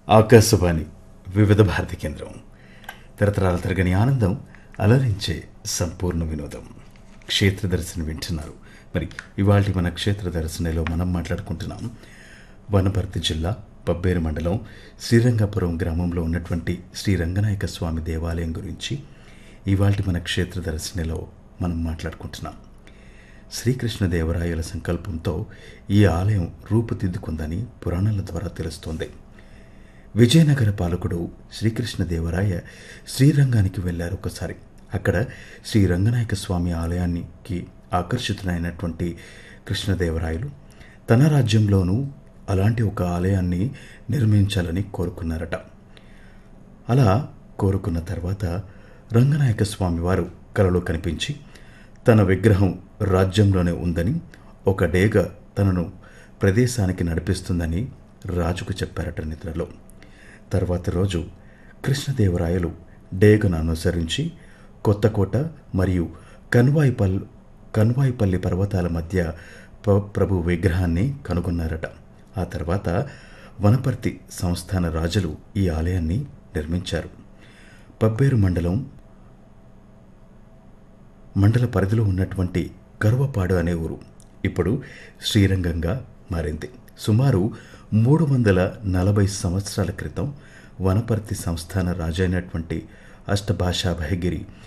ఆకాశవాణి వివిధ భారతి కేంద్రం తరతరాల తరగని ఆనందం అలరించే సంపూర్ణ వినోదం క్షేత్ర దర్శనం వింటున్నారు మరి ఇవాళ మన క్షేత్ర దర్శనలో మనం మాట్లాడుకుంటున్నాం వనపర్తి జిల్లా పబ్బేరు మండలం శ్రీరంగపురం గ్రామంలో ఉన్నటువంటి శ్రీ రంగనాయక స్వామి దేవాలయం గురించి ఇవాళ మన క్షేత్ర దర్శనలో మనం మాట్లాడుకుంటున్నాం శ్రీకృష్ణదేవరాయల సంకల్పంతో ఈ ఆలయం రూపుదిద్దుకుందని పురాణాల ద్వారా తెలుస్తోంది విజయనగర పాలకుడు శ్రీకృష్ణదేవరాయ శ్రీరంగానికి వెళ్ళారు ఒకసారి అక్కడ శ్రీ రంగనాయక స్వామి ఆలయానికి ఆకర్షితులైనటువంటి కృష్ణదేవరాయలు తన రాజ్యంలోనూ అలాంటి ఒక ఆలయాన్ని నిర్మించాలని కోరుకున్నారట అలా కోరుకున్న తర్వాత రంగనాయక స్వామి వారు కలలో కనిపించి తన విగ్రహం రాజ్యంలోనే ఉందని ఒక డేగ తనను ప్రదేశానికి నడిపిస్తుందని రాజుకు చెప్పారట నిద్రలో తర్వాత రోజు కృష్ణదేవరాయలు డేగను అనుసరించి కొత్తకోట మరియు కన్వాయిపల్ కన్వాయిపల్లి పర్వతాల మధ్య ప- ప్రభు విగ్రహాన్ని కనుగొన్నారట ఆ తర్వాత వనపర్తి సంస్థాన రాజులు ఈ ఆలయాన్ని నిర్మించారు పబ్బేరు మండలం మండల పరిధిలో ఉన్నటువంటి గర్వపాడు అనే ఊరు ఇప్పుడు శ్రీరంగంగా మారింది సుమారు మూడు వందల నలభై సంవత్సరాల క్రితం వనపర్తి సంస్థాన రాజైనటువంటి అష్టభాషా భయగిరి